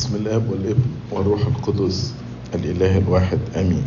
باسم الاب والابن والروح القدس الاله الواحد امين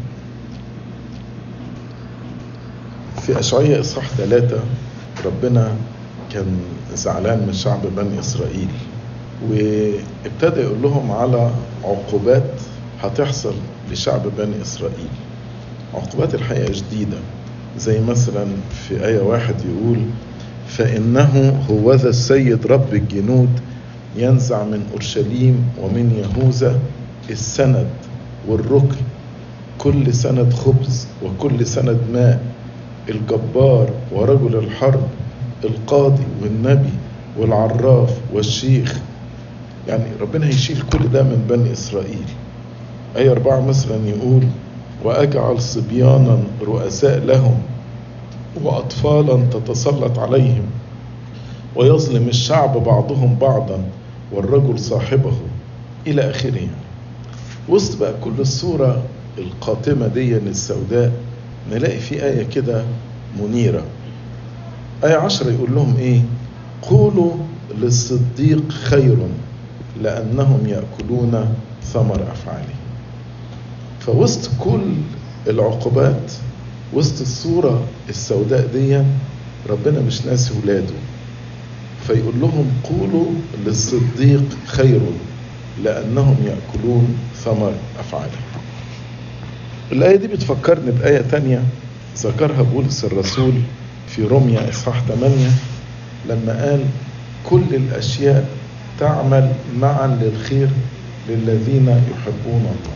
في اشعياء اصحاح ثلاثة ربنا كان زعلان من شعب بني اسرائيل وابتدى يقول لهم على عقوبات هتحصل لشعب بني اسرائيل عقوبات الحقيقه شديده زي مثلا في آية واحد يقول فإنه هو ذا السيد رب الجنود ينزع من أورشليم ومن يهوذا السند والركن كل سند خبز وكل سند ماء الجبار ورجل الحرب القاضي والنبي والعراف والشيخ يعني ربنا هيشيل كل ده من بني إسرائيل آية أربعة مثلا يقول وأجعل صبيانا رؤساء لهم وأطفالا تتسلط عليهم ويظلم الشعب بعضهم بعضا والرجل صاحبه إلى آخره وسط بقى كل الصورة القاتمة دي السوداء نلاقي في آية كده منيرة آية عشرة يقول لهم إيه قولوا للصديق خير لأنهم يأكلون ثمر أفعاله فوسط كل العقوبات وسط الصورة السوداء دي ربنا مش ناسي ولاده فيقول لهم قولوا للصديق خير لأنهم يأكلون ثمر أفعاله الآية دي بتفكرني بآية تانية ذكرها بولس الرسول في روميا إصحاح 8 لما قال كل الأشياء تعمل معا للخير للذين يحبون الله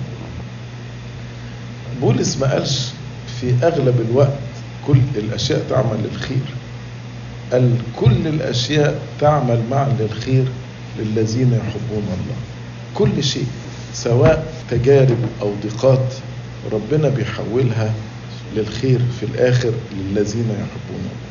بولس ما قالش في أغلب الوقت كل الأشياء تعمل للخير قال كل الأشياء تعمل معا للخير للذين يحبون الله كل شيء سواء تجارب أو ضيقات ربنا بيحولها للخير في الآخر للذين يحبون الله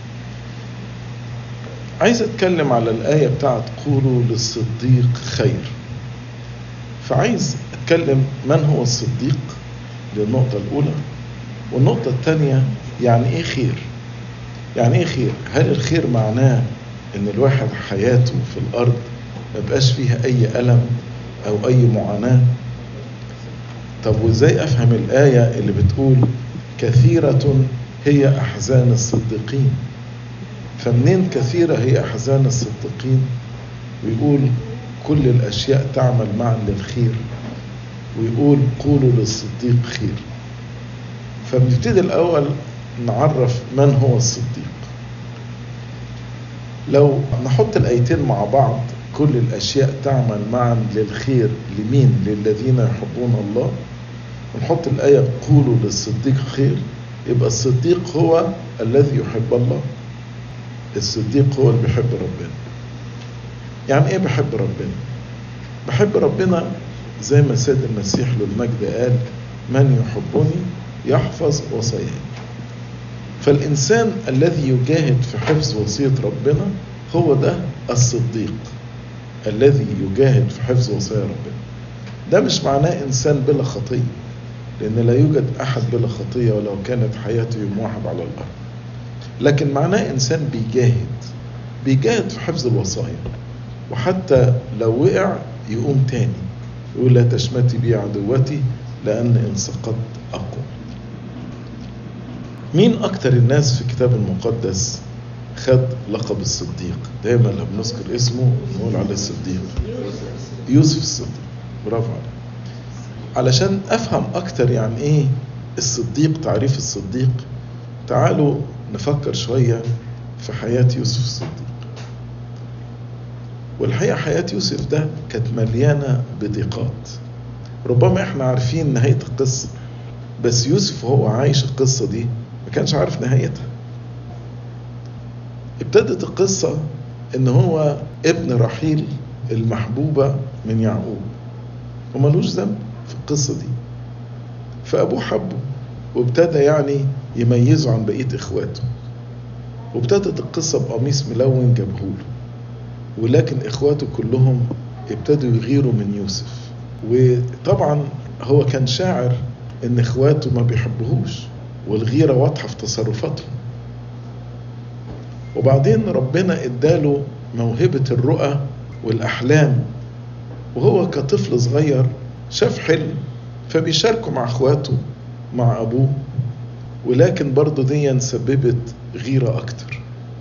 عايز أتكلم على الآية بتاعت قولوا للصديق خير فعايز أتكلم من هو الصديق دي النقطة الأولى والنقطة الثانية يعني إيه خير؟ يعني إيه خير؟ هل الخير معناه إن الواحد حياته في الأرض ما بقاش فيها أي ألم أو أي معاناة؟ طب وإزاي أفهم الآية اللي بتقول كثيرة هي أحزان الصديقين؟ فمنين كثيرة هي أحزان الصديقين؟ ويقول كل الأشياء تعمل معا للخير ويقول قولوا للصديق خير فبنبتدي الأول نعرف من هو الصديق لو نحط الآيتين مع بعض كل الأشياء تعمل معا للخير لمين للذين يحبون الله ونحط الآية قولوا للصديق خير يبقى الصديق هو الذي يحب الله الصديق هو اللي بيحب ربنا يعني ايه بحب ربنا بحب ربنا زي ما سيد المسيح له المجد قال من يحبني يحفظ وصاياي فالإنسان الذي يجاهد في حفظ وصية ربنا هو ده الصديق الذي يجاهد في حفظ وصايا ربنا ده مش معناه إنسان بلا خطية لأن لا يوجد أحد بلا خطية ولو كانت حياته يوم واحد على الأرض لكن معناه إنسان بيجاهد بيجاهد في حفظ الوصايا وحتى لو وقع يقوم تاني يقول لا تشمتي بي عدوتي لأن إن سقطت أقوم مين أكتر الناس في الكتاب المقدس خد لقب الصديق دايما لما بنذكر اسمه نقول عليه الصديق يوسف الصديق برافو عليك علشان أفهم أكتر يعني إيه الصديق تعريف الصديق تعالوا نفكر شوية في حياة يوسف الصديق والحقيقة حياة يوسف ده كانت مليانة بضيقات ربما احنا عارفين نهاية القصة بس يوسف وهو عايش القصة دي ما كانش عارف نهايتها ابتدت القصة ان هو ابن رحيل المحبوبة من يعقوب وملوش ذنب في القصة دي فأبوه حبه وابتدى يعني يميزه عن بقية إخواته وابتدت القصة بقميص ملون جابهوله ولكن إخواته كلهم ابتدوا يغيروا من يوسف وطبعا هو كان شاعر ان اخواته ما بيحبوهوش والغيره واضحه في تصرفاتهم وبعدين ربنا اداله موهبه الرؤى والاحلام وهو كطفل صغير شاف حلم فبيشاركه مع اخواته مع ابوه ولكن برضه دي سببت غيرة اكتر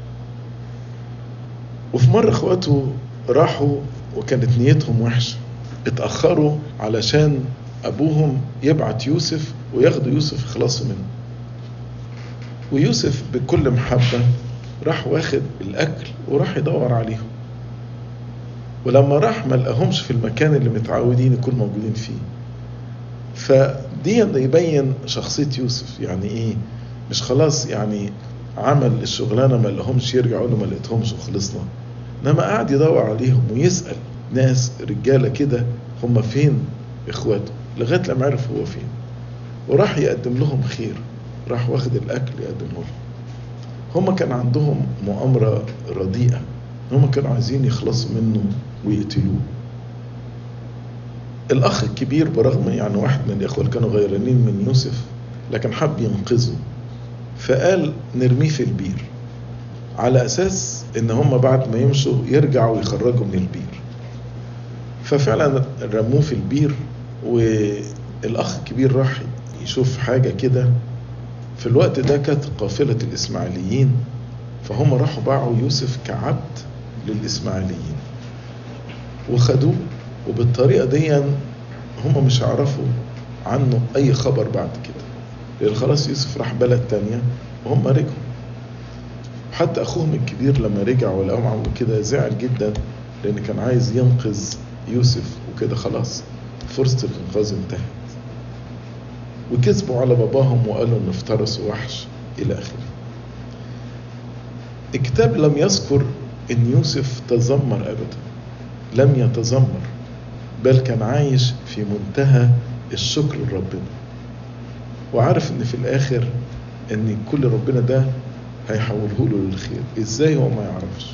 وفي مرة اخواته راحوا وكانت نيتهم وحشة اتأخروا علشان ابوهم يبعت يوسف وياخدوا يوسف يخلصوا منه ويوسف بكل محبة راح واخد الأكل وراح يدور عليهم ولما راح ما لقاهمش في المكان اللي متعودين يكونوا موجودين فيه فدي يبين شخصية يوسف يعني ايه مش خلاص يعني عمل الشغلانة ما لقاهمش يرجع يقول له ما لقيتهمش وخلصنا انما قعد يدور عليهم ويسأل ناس رجالة كده هم فين اخواته لغاية لما عرف هو فين وراح يقدم لهم خير راح واخد الاكل يقدمه لهم هم كان عندهم مؤامرة رديئة هم كانوا عايزين يخلصوا منه ويقتلوه الأخ الكبير برغم يعني واحد من الإخوة اللي كانوا غيرانين من يوسف لكن حب ينقذه فقال نرميه في البير على أساس إن هم بعد ما يمشوا يرجعوا يخرجوا من البير ففعلا رموه في البير والأخ الكبير راح يشوف حاجة كده في الوقت ده كانت قافلة الإسماعيليين فهم راحوا باعوا يوسف كعبد للإسماعيليين وخدوه وبالطريقة دي هم مش هيعرفوا عنه أي خبر بعد كده لأن خلاص يوسف راح بلد تانية وهم رجعوا حتى أخوهم الكبير لما رجع ولقاهم عملوا كده زعل جدا لأن كان عايز ينقذ يوسف وكده خلاص فرصة الإنقاذ انتهت وكذبوا على باباهم وقالوا ان افترسوا وحش الى اخره الكتاب لم يذكر ان يوسف تذمر ابدا لم يتذمر بل كان عايش في منتهى الشكر لربنا وعارف ان في الاخر ان كل ربنا ده هيحوله له للخير ازاي هو ما يعرفش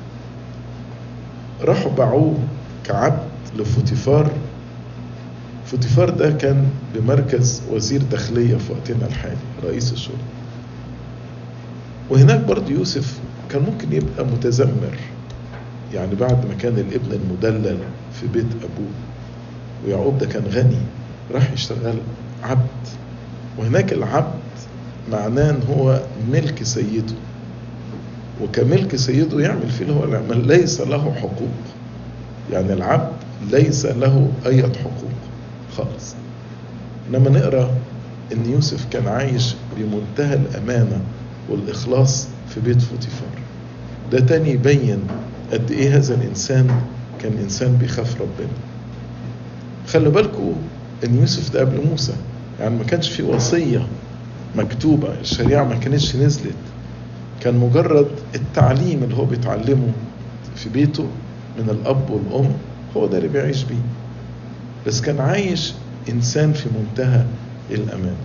راحوا باعوه كعبد لفوتيفار فوتيفار ده كان بمركز وزير داخلية في وقتنا الحالي رئيس الشرطة وهناك برضه يوسف كان ممكن يبقى متذمر يعني بعد ما كان الابن المدلل في بيت أبوه ويعقوب ده كان غني راح يشتغل عبد وهناك العبد معناه ان هو ملك سيده وكملك سيده يعمل فيه اللي هو العمل ليس له حقوق يعني العبد ليس له أي حقوق خالص انما نقرا ان يوسف كان عايش بمنتهى الامانه والاخلاص في بيت فوتيفار ده تاني يبين قد ايه هذا الانسان كان انسان بيخاف ربنا خلوا بالكم ان يوسف ده قبل موسى يعني ما كانش في وصيه مكتوبه الشريعه ما كانتش نزلت كان مجرد التعليم اللي هو بيتعلمه في بيته من الاب والام هو ده اللي بيعيش بيه بس كان عايش إنسان في منتهى الأمان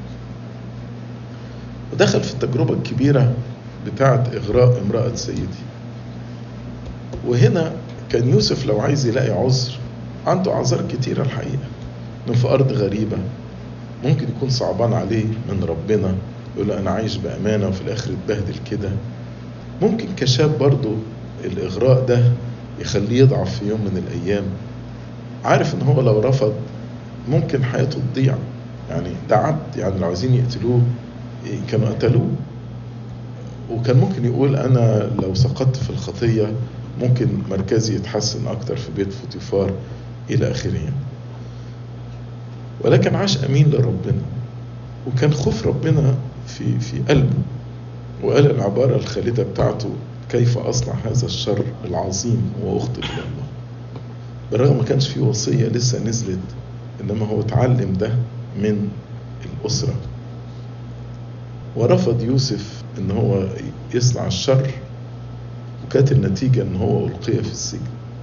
ودخل في التجربة الكبيرة بتاعة إغراء امرأة سيدي وهنا كان يوسف لو عايز يلاقي عذر عنده أعذار كتيرة الحقيقة إنه في أرض غريبة ممكن يكون صعبان عليه من ربنا يقول له أنا عايش بأمانة وفي الآخر اتبهدل كده ممكن كشاب برضه الإغراء ده يخليه يضعف في يوم من الأيام عارف ان هو لو رفض ممكن حياته تضيع يعني ده عبد يعني لو عايزين يقتلوه كانوا قتلوه وكان ممكن يقول انا لو سقطت في الخطيه ممكن مركزي يتحسن اكتر في بيت فوتيفار الى اخره ولكن عاش امين لربنا وكان خوف ربنا في في قلبه وقال العباره الخالده بتاعته كيف اصنع هذا الشر العظيم واخطئ الى الله بالرغم ما كانش في وصية لسه نزلت إنما هو اتعلم ده من الأسرة ورفض يوسف إن هو يصنع الشر وكانت النتيجة إن هو ألقي في السجن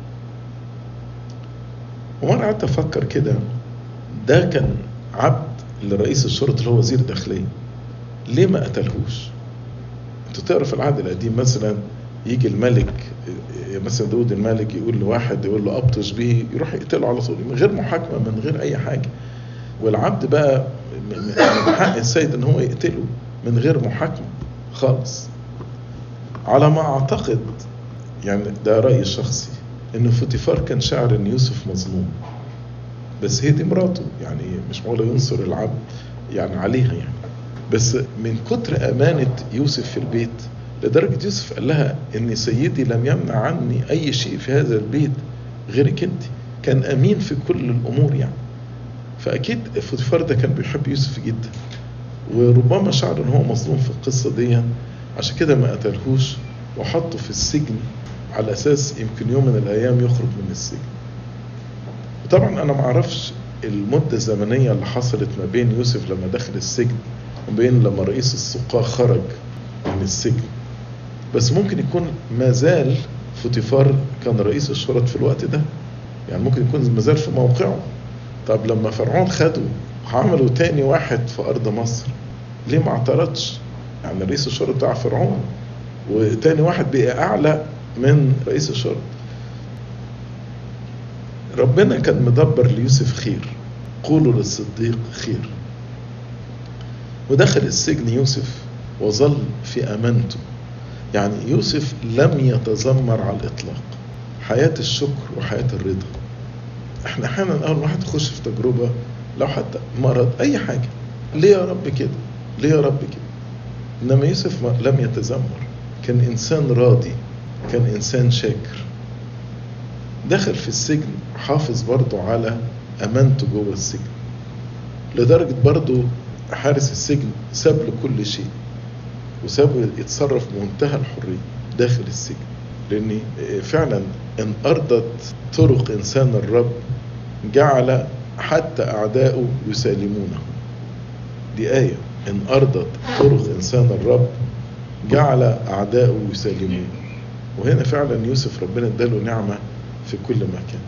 وأنا قعدت أفكر كده ده كان عبد لرئيس الشرطة اللي هو وزير داخلية ليه ما قتلهوش؟ انتوا تقرا في العهد القديم مثلا يجي الملك مثلا داود الملك يقول لواحد يقول له ابطش به يروح يقتله على طول من غير محاكمه من غير اي حاجه والعبد بقى من حق السيد ان هو يقتله من غير محاكمه خالص على ما اعتقد يعني ده رايي الشخصي ان فوتيفار كان شاعر ان يوسف مظلوم بس هي دي مراته يعني مش معقوله ينصر العبد يعني عليها يعني بس من كتر امانه يوسف في البيت لدرجه يوسف قال لها ان سيدي لم يمنع عني اي شيء في هذا البيت غيرك انت كان امين في كل الامور يعني فاكيد فوتيفار ده كان بيحب يوسف جدا وربما شعر ان هو مظلوم في القصه دي عشان كده ما قتلهوش وحطه في السجن على اساس يمكن يوم من الايام يخرج من السجن وطبعا انا ما اعرفش المده الزمنيه اللي حصلت ما بين يوسف لما دخل السجن وبين لما رئيس السقاة خرج من السجن بس ممكن يكون ما زال فوتيفار كان رئيس الشرط في الوقت ده يعني ممكن يكون ما زال في موقعه طب لما فرعون خده وعملوا تاني واحد في ارض مصر ليه ما اعترضش يعني رئيس الشرطة بتاع فرعون وتاني واحد بقى اعلى من رئيس الشرطة ربنا كان مدبر ليوسف خير قولوا للصديق خير ودخل السجن يوسف وظل في امانته يعني يوسف لم يتذمر على الاطلاق حياه الشكر وحياه الرضا احنا احيانا اول واحد يخش في تجربه لو حتى مرض اي حاجه ليه يا رب كده ليه يا رب كده انما يوسف لم يتذمر كان انسان راضي كان انسان شاكر دخل في السجن حافظ برضه على امانته جوه السجن لدرجه برضه حارس السجن ساب له كل شيء وسابه يتصرف بمنتهى الحريه داخل السجن لان فعلا ان ارضت طرق انسان الرب جعل حتى اعداؤه يسالمونه دي ايه ان ارضت طرق انسان الرب جعل اعداؤه يسالمونه وهنا فعلا يوسف ربنا اداله نعمه في كل مكان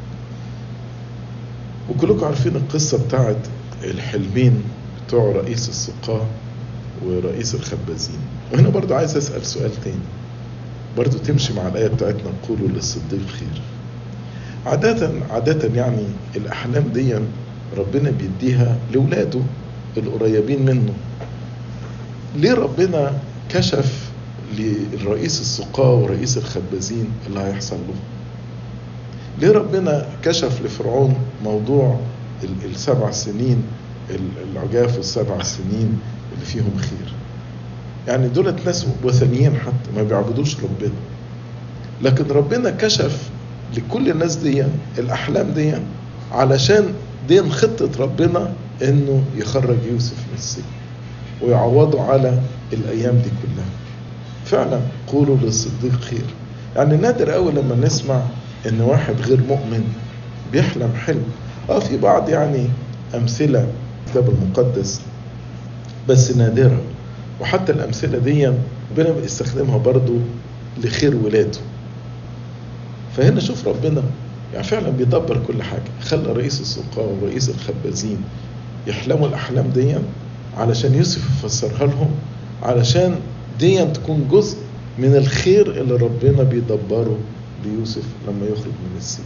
وكلكم عارفين القصه بتاعت الحلمين بتوع رئيس السقاة ورئيس الخبازين وهنا برضو عايز أسأل سؤال تاني برضو تمشي مع الآية بتاعتنا قولوا للصديق خير عادة عادة يعني الأحلام دي ربنا بيديها لولاده القريبين منه ليه ربنا كشف للرئيس السقاة ورئيس الخبازين اللي هيحصل له ليه ربنا كشف لفرعون موضوع السبع سنين العجاف والسبع سنين اللي فيهم خير يعني دولت ناس وثنيين حتى ما بيعبدوش ربنا لكن ربنا كشف لكل الناس دي الاحلام دي علشان دي خطة ربنا انه يخرج يوسف من السجن ويعوضه على الايام دي كلها فعلا قولوا للصديق خير يعني نادر قوي لما نسمع ان واحد غير مؤمن بيحلم حلم اه في بعض يعني امثله الكتاب المقدس بس نادرة وحتى الأمثلة دي ربنا بيستخدمها برضو لخير ولاده فهنا شوف ربنا يعني فعلا بيدبر كل حاجة خلى رئيس السقاة ورئيس الخبازين يحلموا الأحلام دي علشان يوسف يفسرها لهم علشان دي تكون جزء من الخير اللي ربنا بيدبره ليوسف لما يخرج من السجن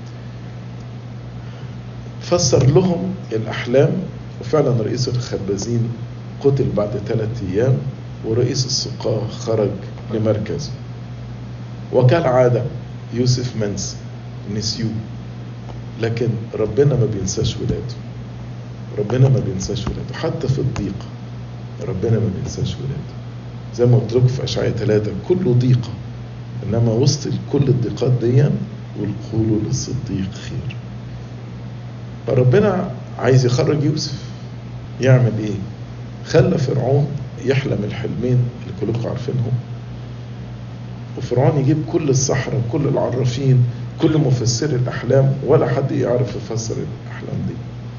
فسر لهم الأحلام وفعلا رئيس الخبازين قتل بعد ثلاثة أيام ورئيس السقاة خرج لمركزه وكالعادة يوسف منسي نسيوه لكن ربنا ما بينساش ولاده ربنا ما بينساش ولاده حتى في الضيقة ربنا ما بينساش ولاده زي ما قلت لكم في أشعياء ثلاثة كله ضيقة إنما وسط كل الضيقات دي والقولوا للصديق خير فربنا عايز يخرج يوسف يعمل ايه خلى فرعون يحلم الحلمين اللي كلكم عارفينهم وفرعون يجيب كل السحرة كل العرافين كل مفسري الأحلام ولا حد يعرف يفسر الأحلام دي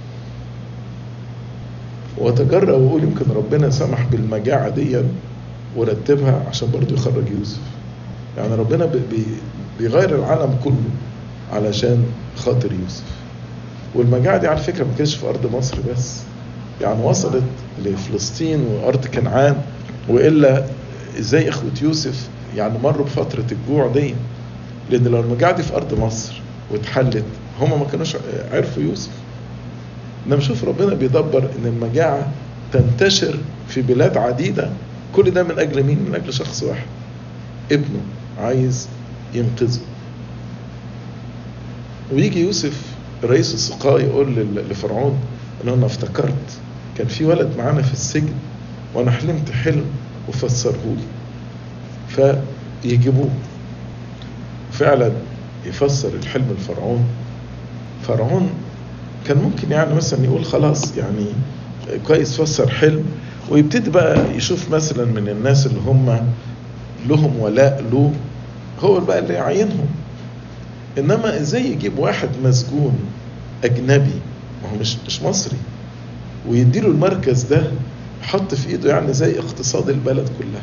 وتجرأ ويقول يمكن ربنا سمح بالمجاعة دي ورتبها عشان برضه يخرج يوسف يعني ربنا بي بيغير العالم كله علشان خاطر يوسف والمجاعة دي على فكرة ما كانتش في أرض مصر بس يعني وصلت لفلسطين وأرض كنعان وإلا إزاي إخوة يوسف يعني مروا بفترة الجوع دي لأن لو المجاعة دي في أرض مصر واتحلت هما ما كانوش عرفوا يوسف إنما شوف ربنا بيدبر إن المجاعة تنتشر في بلاد عديدة كل ده من أجل مين؟ من أجل شخص واحد ابنه عايز ينقذه ويجي يوسف رئيس السقاء يقول لفرعون ان انا افتكرت كان في ولد معانا في السجن وانا حلمت حلم وفسره لي فيجيبوه فعلا يفسر الحلم الفرعون فرعون كان ممكن يعني مثلا يقول خلاص يعني كويس فسر حلم ويبتدي بقى يشوف مثلا من الناس اللي هم لهم ولاء له هو بقى اللي يعينهم انما ازاي يجيب واحد مسجون اجنبي ما هو مش مش مصري ويديله المركز ده حط في ايده يعني زي اقتصاد البلد كلها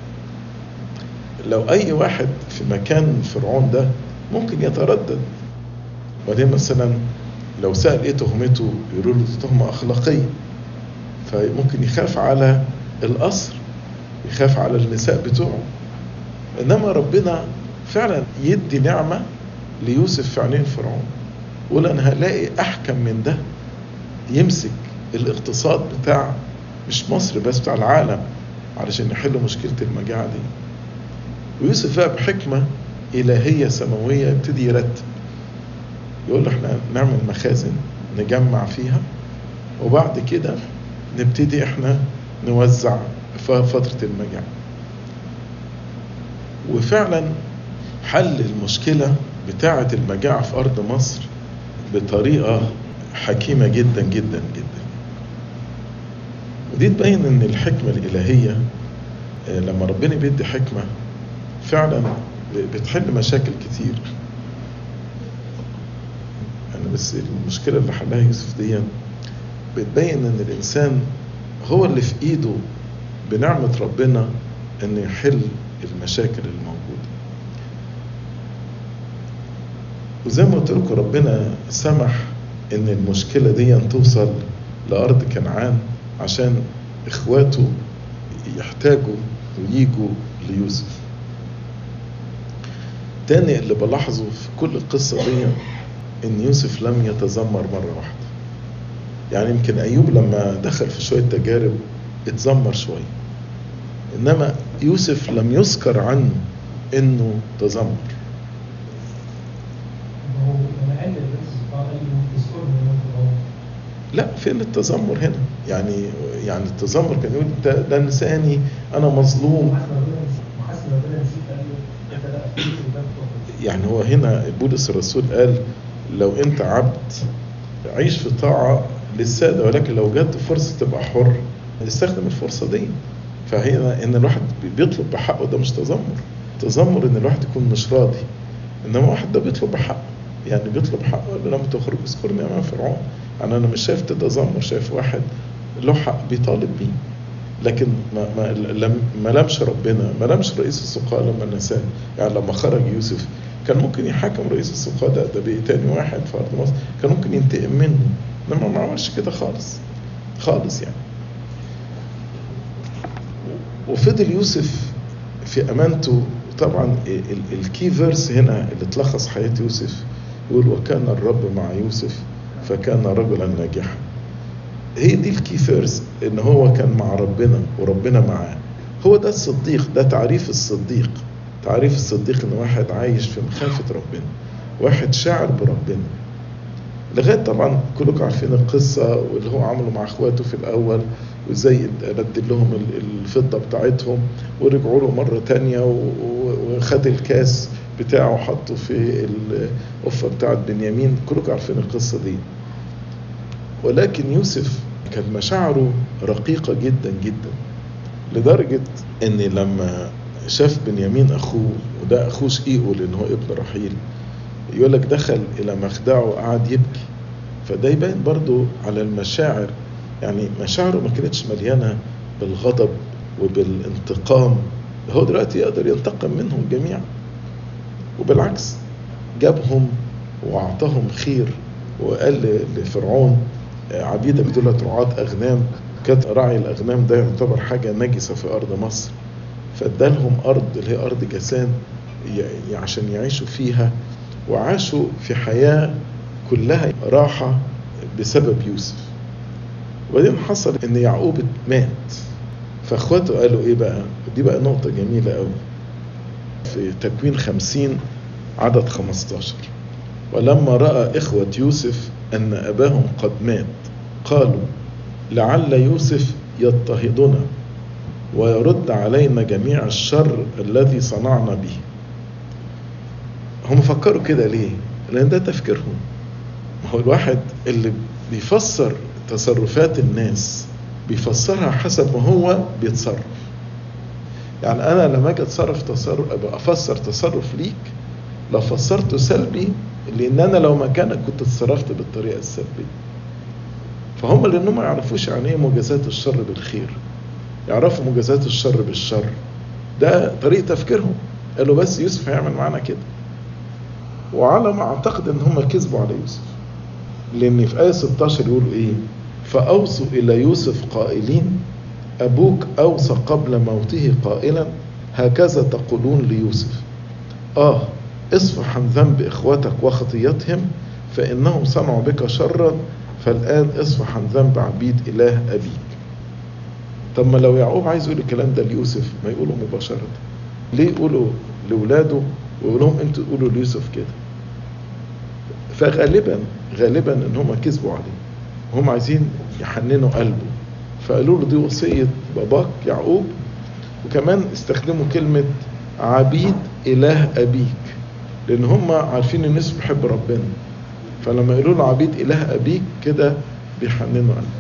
لو اي واحد في مكان فرعون ده ممكن يتردد وبعدين مثلا لو سأل ايه تهمته يقولوا له تهمة اخلاقية فممكن يخاف على القصر يخاف على النساء بتوعه انما ربنا فعلا يدي نعمة ليوسف في عينين فرعون يقول انا هلاقي احكم من ده يمسك الاقتصاد بتاع مش مصر بس بتاع العالم علشان يحلوا مشكلة المجاعة دي ويوسف بقى بحكمة إلهية سماوية يبتدي يرتب يقول له احنا نعمل مخازن نجمع فيها وبعد كده نبتدي احنا نوزع في فترة المجاعة وفعلا حل المشكلة بتاعة المجاعة في أرض مصر بطريقة حكيمة جدا جدا جدا ودي تبين ان الحكمة الإلهية لما ربنا بيدي حكمة فعلا بتحل مشاكل كتير يعني بس المشكلة اللي حلها يوسف دي بتبين ان الانسان هو اللي في ايده بنعمة ربنا انه يحل المشاكل الموجودة وزي ما قلت لكم ربنا سمح ان المشكلة دي توصل لأرض كنعان عشان اخواته يحتاجوا ويجوا ليوسف تاني اللي بلاحظه في كل القصة دي ان يوسف لم يتذمر مرة واحدة يعني يمكن ايوب لما دخل في شوية تجارب اتذمر شوية انما يوسف لم يذكر عنه انه تذمر لا فين التذمر هنا يعني يعني التذمر كان يقول ده, ده نساني انا مظلوم يعني هو هنا بولس الرسول قال لو انت عبد عيش في طاعة للسادة ولكن لو جت فرصة تبقى حر استخدم الفرصة دي فهنا ان الواحد بيطلب بحقه ده مش تذمر تذمر ان الواحد يكون مش راضي انما واحد ده بيطلب بحقه يعني بيطلب حقه لما تخرج اذكرني امام فرعون يعني انا مش شايف تذمر شايف واحد له حق بيطالب بيه لكن ما ما لم ما لمش ربنا ما لمش رئيس السقاء لما نساه يعني لما خرج يوسف كان ممكن يحاكم رئيس السقاء ده ده بقي تاني واحد في ارض مصر كان ممكن ينتقم منه انما ما عملش كده خالص خالص يعني وفضل يوسف في امانته طبعا الكي فيرس هنا اللي تلخص حياه يوسف يقول وكان الرب مع يوسف فكان رجلا ناجحا هي دي الكي فيرس ان هو كان مع ربنا وربنا معاه هو ده الصديق ده تعريف الصديق تعريف الصديق ان واحد عايش في مخافة ربنا واحد شاعر بربنا لغاية طبعا كلكم عارفين القصة واللي هو عمله مع اخواته في الاول وازاي رد لهم الفضة بتاعتهم ورجعوا له مرة تانية وخد الكاس بتاعه وحطه في القفة بتاعت بنيامين كلكم عارفين القصة دي ولكن يوسف كانت مشاعره رقيقة جدا جدا لدرجة ان لما شاف بنيامين اخوه وده اخوه شقيقه لان هو ابن رحيل يقول لك دخل الى مخدعه وقعد يبكي فده يبين برضو على المشاعر يعني مشاعره ما كانتش مليانة بالغضب وبالانتقام هو دلوقتي يقدر ينتقم منهم جميعا وبالعكس جابهم واعطاهم خير وقال لفرعون عبيدك دولت رعاة أغنام كانت راعي الأغنام ده يعتبر حاجة نجسة في أرض مصر فادالهم أرض اللي هي أرض جسان عشان يعيشوا فيها وعاشوا في حياة كلها راحة بسبب يوسف وبعدين حصل ان يعقوب مات فاخواته قالوا ايه بقى دي بقى نقطة جميلة قوي في تكوين خمسين عدد خمستاشر ولما رأى إخوة يوسف أن أباهم قد مات قالوا لعل يوسف يضطهدنا ويرد علينا جميع الشر الذي صنعنا به هم فكروا كده ليه لان ده تفكيرهم ما هو الواحد اللي بيفسر تصرفات الناس بيفسرها حسب ما هو بيتصرف يعني انا لما اجي اتصرف تصرف ابقى افسر تصرف ليك لو فسرته سلبي لان انا لو مكانك كنت اتصرفت بالطريقه السلبيه فهم لانهم ما يعرفوش يعني ايه مجازات الشر بالخير يعرفوا مجازات الشر بالشر ده طريقه تفكيرهم قالوا بس يوسف هيعمل معانا كده وعلى ما اعتقد ان هم كذبوا على يوسف لان في ايه 16 يقولوا ايه فاوصوا الى يوسف قائلين ابوك اوصى قبل موته قائلا هكذا تقولون ليوسف اه اصفح عن ذنب اخوتك وخطيتهم فانهم صنعوا بك شرا فالان اصفح عن ذنب عبيد اله ابيك طب ما لو يعقوب عايز يقول الكلام ده ليوسف ما يقوله مباشره ليه يقولوا لاولاده ويقول لهم انتوا تقولوا ليوسف كده فغالبا غالبا ان هم كذبوا عليه هم عايزين يحننوا قلبه فقالوا له دي وصيه باباك يعقوب وكمان استخدموا كلمه عبيد اله ابيك لان هم عارفين ان يوسف بيحب ربنا فلما يقولوا له عبيد اله ابيك كده بيحننوا قلبه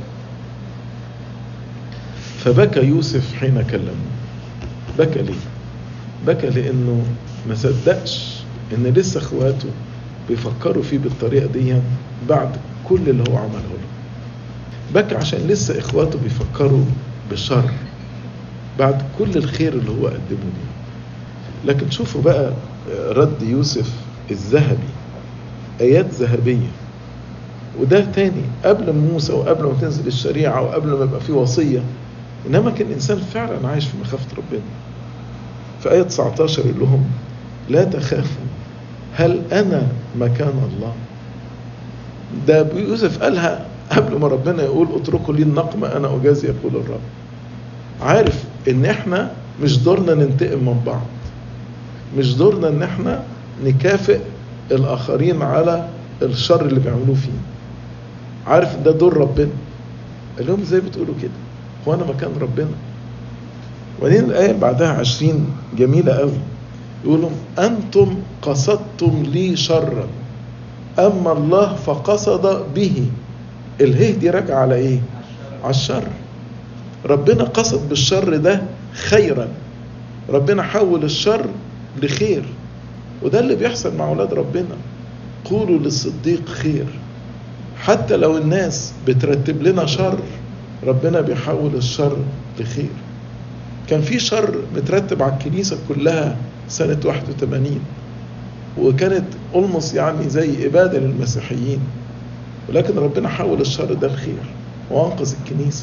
فبكى يوسف حين كلمه بكى ليه بكى لانه ما صدقش ان لسه اخواته بيفكروا فيه بالطريقه دي بعد كل اللي هو عمله له بكى عشان لسه اخواته بيفكروا بالشر بعد كل الخير اللي هو قدمه ليه لكن شوفوا بقى رد يوسف الذهبي ايات ذهبيه وده تاني قبل موسى وقبل ما تنزل الشريعه وقبل ما يبقى في وصيه انما كان الانسان فعلا عايش في مخافه ربنا في آية 19 يقول لهم لا تخافوا هل أنا مكان الله ده يوسف قالها قبل ما ربنا يقول اتركوا لي النقمة أنا أجازي يقول الرب عارف إن إحنا مش دورنا ننتقم من بعض مش دورنا إن إحنا نكافئ الآخرين على الشر اللي بيعملوه فيه عارف ده دور ربنا قال لهم ازاي بتقولوا كده هو أنا مكان ربنا وبعدين الآية بعدها عشرين جميلة قوي يقولوا أنتم قصدتم لي شرا أما الله فقصد به الهي دي راجعة على إيه؟ على الشر ربنا قصد بالشر ده خيرا ربنا حول الشر لخير وده اللي بيحصل مع أولاد ربنا قولوا للصديق خير حتى لو الناس بترتب لنا شر ربنا بيحول الشر لخير كان في شر مترتب على الكنيسة كلها سنة 81 وكانت ألمس يعني زي إبادة للمسيحيين ولكن ربنا حول الشر ده لخير وأنقذ الكنيسة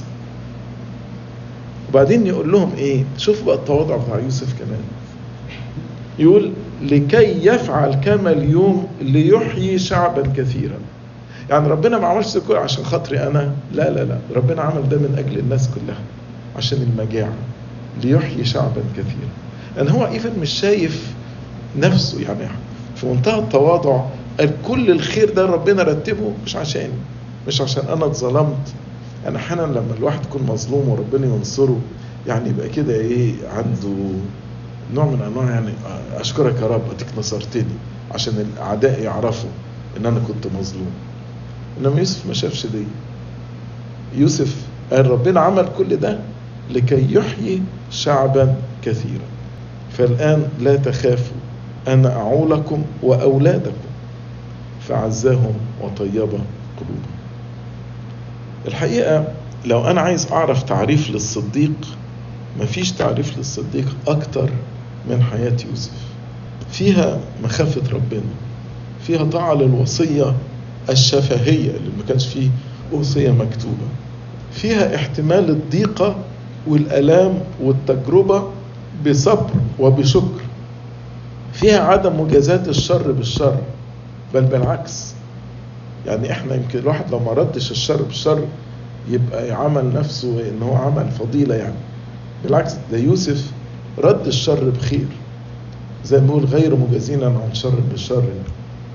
وبعدين يقول لهم إيه شوفوا بقى التواضع بتاع يوسف كمان يقول لكي يفعل كما اليوم ليحيي شعبا كثيرا يعني ربنا ما عملش كل عشان خاطري انا لا لا لا ربنا عمل ده من اجل الناس كلها عشان المجاعه ليحيي شعبا كثيرا لان هو ايفن مش شايف نفسه يعني في منتهى التواضع قال كل الخير ده ربنا رتبه مش عشاني مش عشان انا اتظلمت انا احيانا لما الواحد يكون مظلوم وربنا ينصره يعني يبقى كده ايه عنده نوع من انواع يعني اشكرك يا رب اديك نصرتني عشان الاعداء يعرفوا ان انا كنت مظلوم انما يوسف ما شافش دي يوسف قال ربنا عمل كل ده لكي يحيي شعبا كثيرا فالآن لا تخافوا أنا أعولكم وأولادكم فعزاهم وطيب قلوبهم الحقيقة لو أنا عايز أعرف تعريف للصديق مفيش تعريف للصديق أكتر من حياة يوسف فيها مخافة ربنا فيها طاعة للوصية الشفهية اللي ما كانش فيه وصية مكتوبة فيها احتمال الضيقة والآلام والتجربة بصبر وبشكر فيها عدم مجازاة الشر بالشر بل بالعكس يعني احنا يمكن الواحد لو ما ردش الشر بالشر يبقى عمل نفسه ان هو عمل فضيلة يعني بالعكس ده يوسف رد الشر بخير زي ما بيقول غير مجازين عن شر بالشر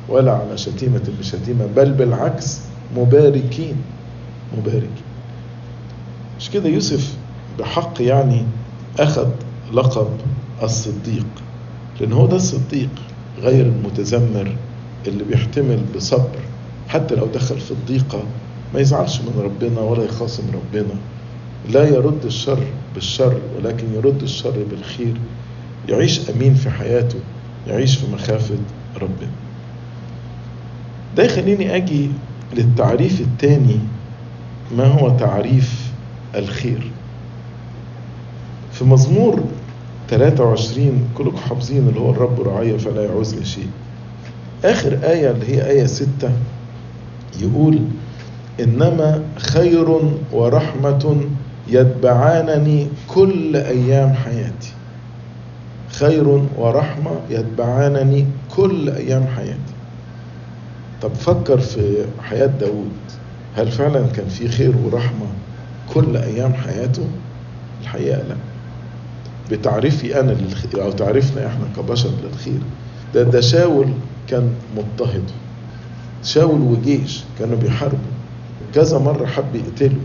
ولا على شتيمة بشتيمة بل بالعكس مباركين مباركين مش كده يوسف بحق يعني أخذ لقب الصديق لأن هو ده الصديق غير المتذمر اللي بيحتمل بصبر حتى لو دخل في الضيقة ما يزعلش من ربنا ولا يخاصم ربنا لا يرد الشر بالشر ولكن يرد الشر بالخير يعيش أمين في حياته يعيش في مخافة ربنا ده يخليني أجي للتعريف الثاني ما هو تعريف الخير في مزمور 23 كلكم حافظين اللي هو الرب رعاية فلا يعوزني شيء آخر آية اللي هي آية ستة يقول إنما خير ورحمة يتبعانني كل أيام حياتي خير ورحمة يتبعانني كل أيام حياتي طب فكر في حياة داود هل فعلا كان في خير ورحمة كل أيام حياته الحقيقة لا بتعريفي أنا للخير أو تعريفنا إحنا كبشر للخير ده ده شاول كان مضطهد شاول وجيش كانوا بيحاربوا كذا مرة حب يقتله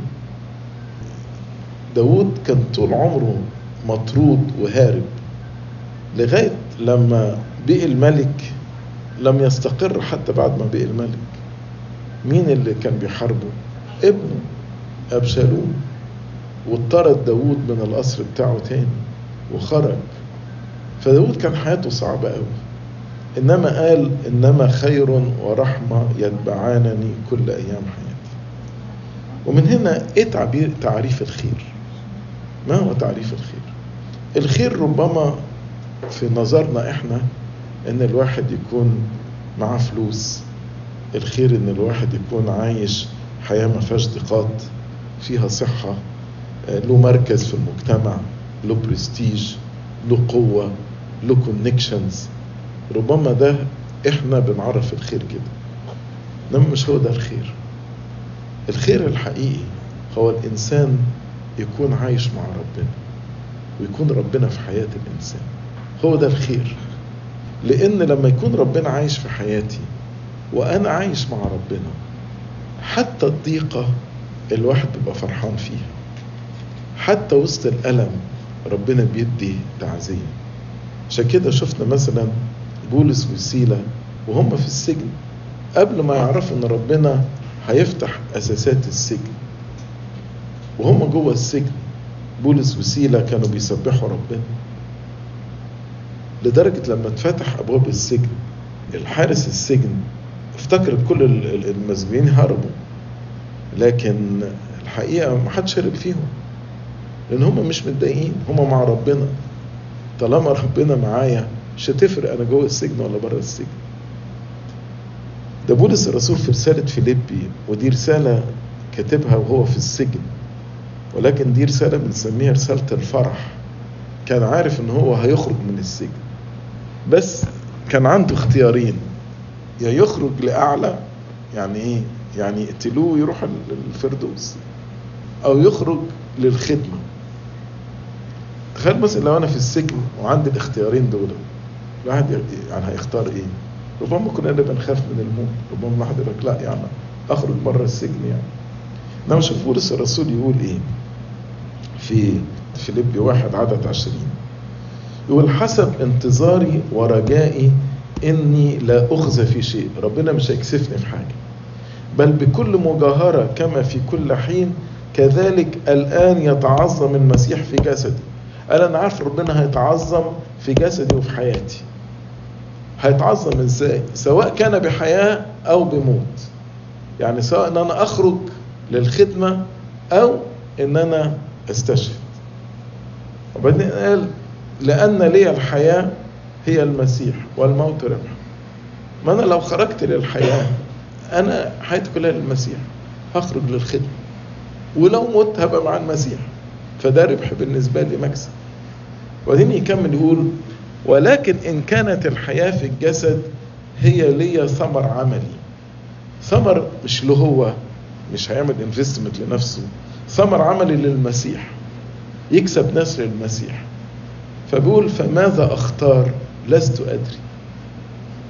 داود كان طول عمره مطرود وهارب لغاية لما بقي الملك لم يستقر حتى بعد ما بقي الملك مين اللي كان بيحاربه ابنه أبشالوم واضطرد داود من القصر بتاعه تاني وخرج فداود كان حياته صعبة قوي إنما قال إنما خير ورحمة يتبعانني كل أيام حياتي ومن هنا إيه تعبير تعريف الخير ما هو تعريف الخير الخير ربما في نظرنا إحنا إن الواحد يكون معاه فلوس الخير إن الواحد يكون عايش حياة ما فيهاش ضيقات فيها صحة له مركز في المجتمع له برستيج له قوة له كونكشنز ربما ده احنا بنعرف الخير كده انما مش هو ده الخير الخير الحقيقي هو الانسان يكون عايش مع ربنا ويكون ربنا في حياة الانسان هو ده الخير لان لما يكون ربنا عايش في حياتي وانا عايش مع ربنا حتى الضيقة الواحد بيبقى فرحان فيها حتى وسط الألم ربنا بيدي تعزية عشان كده شفنا مثلا بولس وسيلة وهم في السجن قبل ما يعرفوا ان ربنا هيفتح اساسات السجن وهم جوه السجن بولس وسيلة كانوا بيسبحوا ربنا لدرجة لما اتفتح ابواب السجن الحارس السجن افتكر كل المسجونين هربوا لكن الحقيقة ما حدش هرب فيهم لان هم مش متضايقين هم مع ربنا طالما ربنا معايا مش هتفرق انا جوه السجن ولا بره السجن ده بولس الرسول في رسالة فيليبي ودي رسالة كاتبها وهو في السجن ولكن دي رسالة بنسميها رسالة الفرح كان عارف ان هو هيخرج من السجن بس كان عنده اختيارين يا يخرج لأعلى يعني ايه يعني يقتلوه ويروح الفردوس او يخرج للخدمة تخيل مثلا لو انا في السجن وعندي الاختيارين دول الواحد يعني هيختار ايه ربما كنا بنخاف من الموت ربما الواحد يقول لك لا يعني اخرج بره السجن يعني انما شوف بولس الرسول يقول ايه في فيليبي واحد عدد عشرين يقول حسب انتظاري ورجائي اني لا اخزى في شيء ربنا مش هيكسفني في حاجه بل بكل مجاهره كما في كل حين كذلك الان يتعظم المسيح في جسدي قال انا عارف ربنا هيتعظم في جسدي وفي حياتي هيتعظم ازاي سواء كان بحياه او بموت يعني سواء ان انا اخرج للخدمه او ان انا استشهد وبعدين قال لان لي الحياه هي المسيح والموت ربح ما انا لو خرجت للحياه انا حياتي كلها للمسيح هخرج للخدمه ولو مت هبقى مع المسيح فده ربح بالنسبه لي مكسب وبعدين يكمل يقول ولكن ان كانت الحياه في الجسد هي لي ثمر عملي ثمر مش له هو مش هيعمل انفستمنت لنفسه ثمر عملي للمسيح يكسب ناس للمسيح فبيقول فماذا اختار لست ادري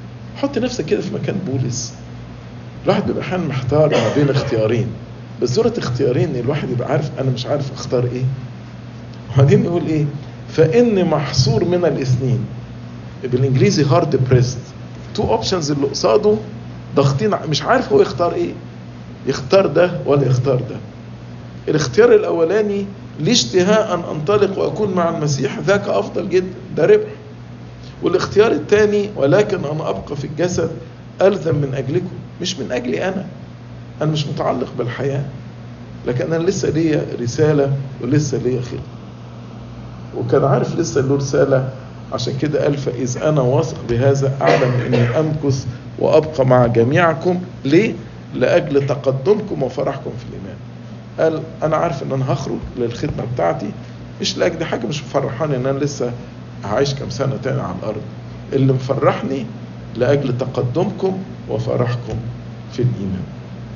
حط نفسك كده في مكان بولس الواحد بيبقى احيانا محتار ما بين اختيارين بس دولة اختيارين الواحد يبقى عارف انا مش عارف اختار ايه وبعدين يقول ايه فاني محصور من الاثنين بالانجليزي هارد بريست تو اوبشنز اللي قصاده ضاغطين مش عارف هو يختار ايه يختار ده ولا يختار ده الاختيار الاولاني لي اشتهاء ان انطلق واكون مع المسيح ذاك افضل جدا ده ربح والاختيار الثاني ولكن انا ابقى في الجسد الزم من اجلكم مش من اجلي انا انا مش متعلق بالحياه لكن انا لسه ليا رساله ولسه ليا خير وكان عارف لسه له رساله عشان كده قال فاذ انا واثق بهذا اعلم اني امكث وابقى مع جميعكم ليه؟ لاجل تقدمكم وفرحكم في الايمان. قال انا عارف ان انا هخرج للخدمه بتاعتي مش لاجل حاجه مش مفرحاني ان انا لسه هعيش كام سنه تاني على الارض. اللي مفرحني لاجل تقدمكم وفرحكم في الايمان.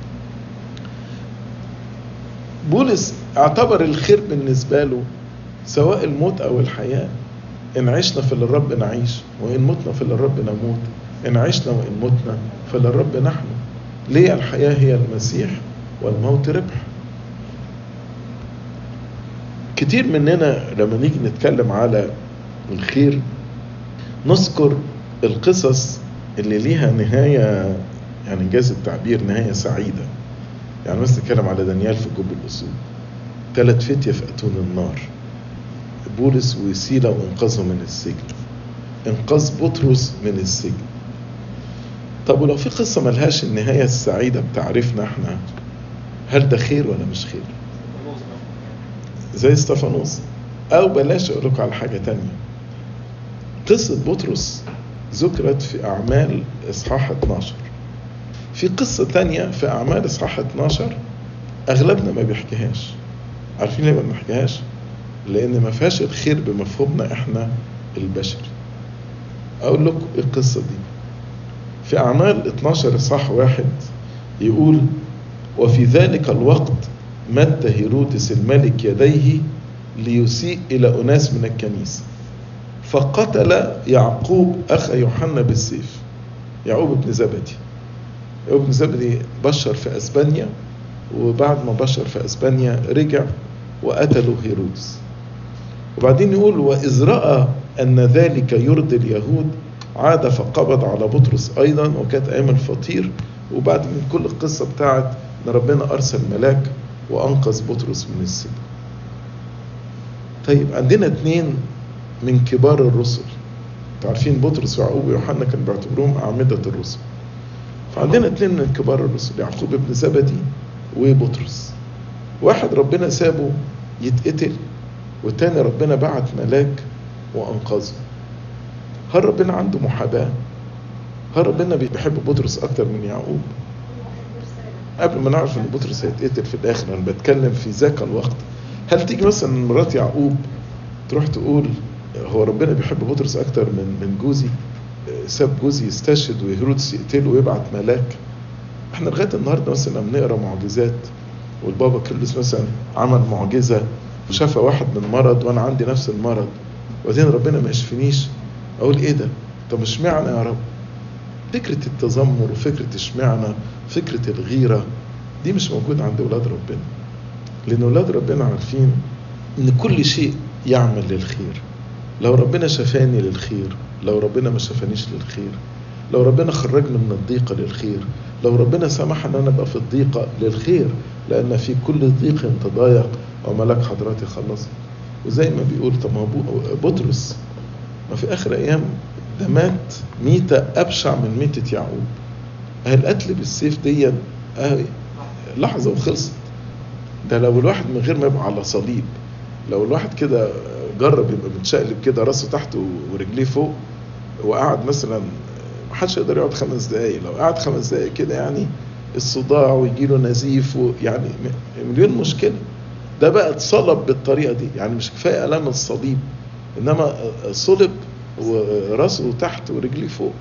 بولس اعتبر الخير بالنسبه له سواء الموت او الحياه ان عشنا فللرب نعيش وان متنا فللرب نموت ان عشنا وان متنا فللرب نحن ليه الحياه هي المسيح والموت ربح كتير مننا لما نيجي نتكلم على الخير نذكر القصص اللي ليها نهاية يعني انجاز التعبير نهاية سعيدة يعني مثلا نتكلم على دانيال في جب الأسود ثلاث فتية في أتون النار بولس وسيلة وإنقاذهم من السجن إنقاذ بطرس من السجن طب ولو في قصة ملهاش النهاية السعيدة بتعرفنا احنا هل ده خير ولا مش خير؟ زي استفانوس أو بلاش أقول لكم على حاجة تانية قصة بطرس ذكرت في أعمال إصحاح 12 في قصة تانية في أعمال إصحاح 12 أغلبنا ما بيحكيهاش عارفين ليه ما بنحكيهاش؟ لأن ما فيهاش الخير بمفهومنا إحنا البشري أقول لكم إيه القصة دي في أعمال 12 إصحاح واحد يقول وفي ذلك الوقت مد هيرودس الملك يديه ليسيء إلى أناس من الكنيسة فقتل يعقوب أخ يوحنا بالسيف يعقوب بن زبدي يعقوب بن زبدي بشر في أسبانيا وبعد ما بشر في أسبانيا رجع وقتلوا هيرودس وبعدين يقول وإذ رأى أن ذلك يرضي اليهود عاد فقبض على بطرس أيضا وكانت أيام الفطير وبعد من كل القصة بتاعت أن ربنا أرسل ملاك وأنقذ بطرس من السجن طيب عندنا اتنين من كبار الرسل عارفين بطرس ويعقوب ويوحنا كانوا بيعتبروهم أعمدة الرسل فعندنا اتنين من كبار الرسل يعقوب ابن زبدي وبطرس واحد ربنا سابه يتقتل والتاني ربنا بعت ملاك وأنقذه هل ربنا عنده محاباة؟ هل ربنا بيحب بطرس أكتر من يعقوب؟ قبل ما نعرف ان بطرس هيتقتل في الاخر انا بتكلم في ذاك الوقت هل تيجي مثلا مرات يعقوب تروح تقول هو ربنا بيحب بطرس اكتر من من جوزي ساب جوزي يستشهد وهيرودس يقتله ويبعت ملاك احنا لغايه النهارده مثلا بنقرا معجزات والبابا كرلس مثلا عمل معجزه وشفى واحد من مرض وانا عندي نفس المرض وبعدين ربنا ما يشفينيش اقول ايه ده؟ طب اشمعنى يا رب؟ فكرة التذمر وفكرة اشمعنى فكرة الغيرة دي مش موجودة عند ولاد ربنا لأن ولاد ربنا عارفين إن كل شيء يعمل للخير لو ربنا شفاني للخير لو ربنا ما شفانيش للخير لو ربنا خرجني من الضيقة للخير لو ربنا سمح ان انا ابقى في الضيقة للخير لان في كل ضيق تضايق وملاك حضراتي خلص وزي ما بيقول طب ما بطرس ما في اخر ايام ده مات ميتة أبشع من ميتة يعقوب أهي القتل بالسيف دي أهي لحظة وخلصت ده لو الواحد من غير ما يبقى على صليب لو الواحد كده جرب يبقى متشقلب كده راسه تحت ورجليه فوق وقعد مثلا محدش يقدر يقعد خمس دقايق لو قعد خمس دقايق كده يعني الصداع ويجيله نزيف ويعني مليون مشكلة ده بقى اتصلب بالطريقة دي يعني مش كفاية ألم الصليب إنما صلب وراسه تحت ورجليه فوق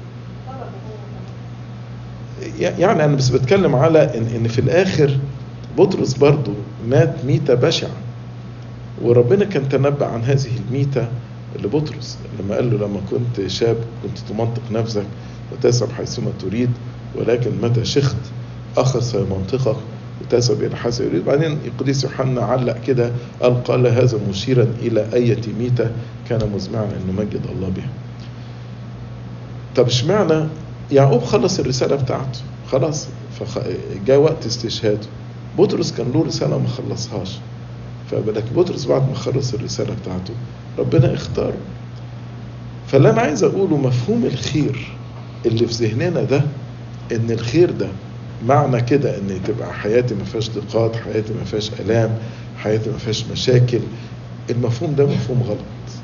يعني انا بس بتكلم على ان ان في الاخر بطرس برضه مات ميته بشعه وربنا كان تنبأ عن هذه الميته لبطرس لما قال له لما كنت شاب كنت تمنطق نفسك وتذهب حيثما تريد ولكن متى شخت أخذ منطقك وتذهب إلى حيث يريد بعدين القديس يوحنا علق كده قال قال هذا مشيرا إلى أية ميتة كان مزمعا أن نمجد الله بها طب اشمعنى يعقوب خلص الرسالة بتاعته خلاص فجاء وقت استشهاده بطرس كان له رسالة ما خلصهاش فبالك بطرس بعد ما خلص الرسالة بتاعته ربنا اختاره فاللي أنا عايز أقوله مفهوم الخير اللي في ذهننا ده إن الخير ده معنى كده إن تبقى حياتي ما فيهاش ضيقات حياتي ما فيهاش آلام حياتي ما فيهاش مشاكل المفهوم ده مفهوم غلط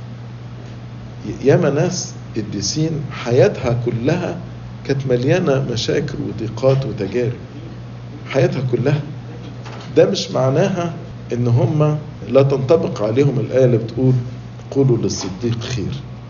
ياما ناس قديسين حياتها كلها كانت مليانة مشاكل وضيقات وتجارب حياتها كلها ده مش معناها ان هم لا تنطبق عليهم الآية اللي بتقول قولوا للصديق خير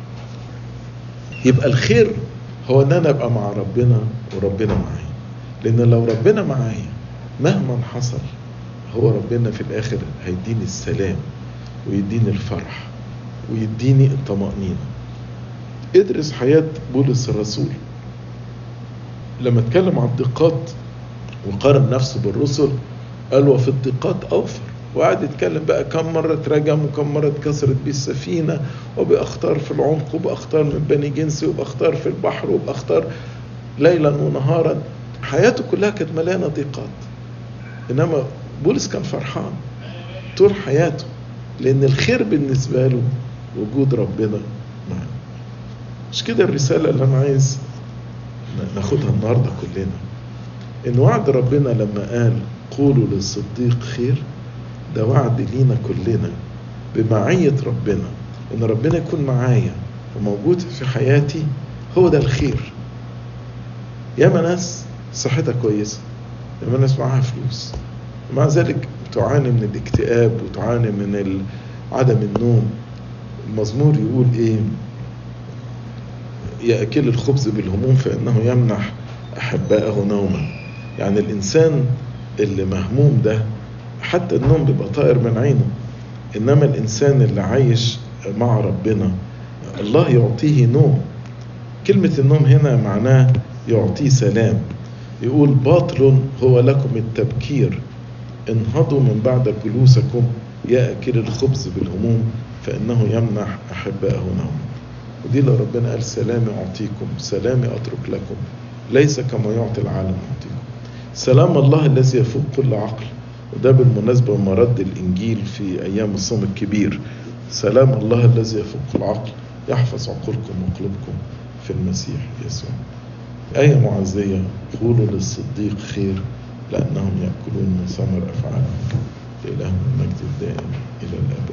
يبقى الخير هو ان انا ابقى مع ربنا وربنا معايا لان لو ربنا معايا مهما حصل هو ربنا في الاخر هيديني السلام ويديني الفرح ويديني الطمأنينة ادرس حياة بولس الرسول لما اتكلم عن الضيقات وقارن نفسه بالرسل قال وفي الضيقات اوفر وقعد يتكلم بقى كم مرة اترجم وكم مرة اتكسرت بيه السفينة وبأخطار في العمق وبأخطار من بني جنسي وبأخطار في البحر وبأخطار ليلا ونهارا حياته كلها كانت مليانة ضيقات إنما بولس كان فرحان طول حياته لأن الخير بالنسبة له وجود ربنا معاه مش كده الرسالة اللي أنا عايز ناخدها النهاردة كلنا إن وعد ربنا لما قال قولوا للصديق خير ده وعد لينا كلنا بمعية ربنا إن ربنا يكون معايا وموجود في حياتي هو ده الخير ياما ناس صحتها كويسة ياما ناس معاها فلوس ومع ذلك تعاني من الاكتئاب وتعاني من عدم النوم المزمور يقول ايه يأكل الخبز بالهموم فإنه يمنح أحبائه نوما يعني الإنسان اللي مهموم ده حتى النوم بيبقى طائر من عينه إنما الإنسان اللي عايش مع ربنا الله يعطيه نوم كلمة النوم هنا معناه يعطيه سلام يقول باطل هو لكم التبكير انهضوا من بعد جلوسكم يأكل الخبز بالهموم فإنه يمنح أحبائه نوم ودي اللي ربنا قال سلامي أعطيكم سلامي أترك لكم ليس كما يعطي العالم أعطيكم سلام الله الذي يفوق كل عقل وده بالمناسبة مرد الإنجيل في أيام الصوم الكبير سلام الله الذي يفوق العقل يحفظ عقولكم وقلوبكم في المسيح يسوع آية معزية قولوا للصديق خير لأنهم يأكلون من ثمر أفعالهم لإلهنا المجد الدائم إلى الأبد